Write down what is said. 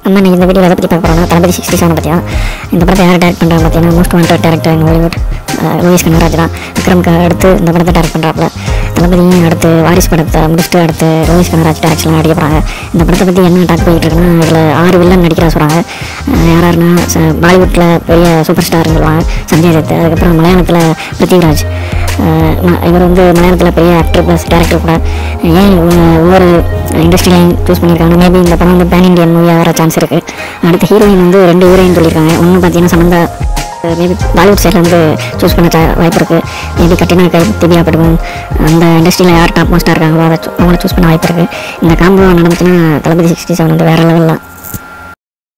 நம்ம இன்னைக்கு இந்த வீடியோ எதை பற்றி பார்க்க போகிறோம்னா தளபதி சிக்ஸ்டி செவன் பற்றியா இந்த படத்தை யார் டேரக்ட் பண்ணுறாங்க பார்த்தீங்கன்னா most wanted director in Hollywood Lokesh Kanagaraj தான் விக்ரம்க்கு அடுத்து இந்த படத்தை டேரக்ட் பண்ணுறாப்புல தளபதியும் அடுத்து வாரிஸ் படத்தை முடிச்சுட்டு அடுத்து லூயிஸ் கனராஜ் டேரக்ஷன்லாம் நடிக்க போகிறாங்க இந்த படத்தை பற்றி என்ன டாக் போயிட்டு இருக்குன்னா இதில் ஆறு வில்லன் நடிக்கிறா சொல்கிறாங்க யார் யாருன்னா ச- பாலிவுட்டில் பெரிய சூப்பர் ஸ்டார்னு சொல்லுவாங்க சஞ்சய் தத் அதுக்கப்புறம் மலையாளத்தில் பிருத்திவிராஜ் அஹ் ம- இவர் வந்து மலையாளத்தில் பெரிய ஆக்டர் ப்ளஸ் டேரக்டர் கூட ஏன் ஒ- ஒவ்வொரு இண்டஸ்ட்ரியிலையும் சூஸ் பண்ணியிருக்காங்க மேபி இந்த படம் வந்து பேன் இண்டியன் மூவியாக வர சான்ஸ் இருக்குது அடுத்து ஹீரோயின் வந்து ரெண்டு ஹீரோயின் சொல்லியிருக்காங்க ஒன்று பார்த்தீங்கன்னா சமந்தா மேபி பாலிவுட் சைடில் வந்து சூஸ் பண்ண சா- வாய்ப்பு இருக்குது மேபி கட்டினா கை திவ்யா படுவோம் அந்த இண்டஸ்ட்ரியில் யார் டாப் மோஸ்ட்டாக இருக்காங்களோ அதை சூ- அவங்கள சூஸ் பண்ண வாய்ப்பு இருக்குது இந்த காம்போ நடந்துச்சுன்னா தளபதி சிக்ஸ்டி செவன் வந்து வேறு லெவலில்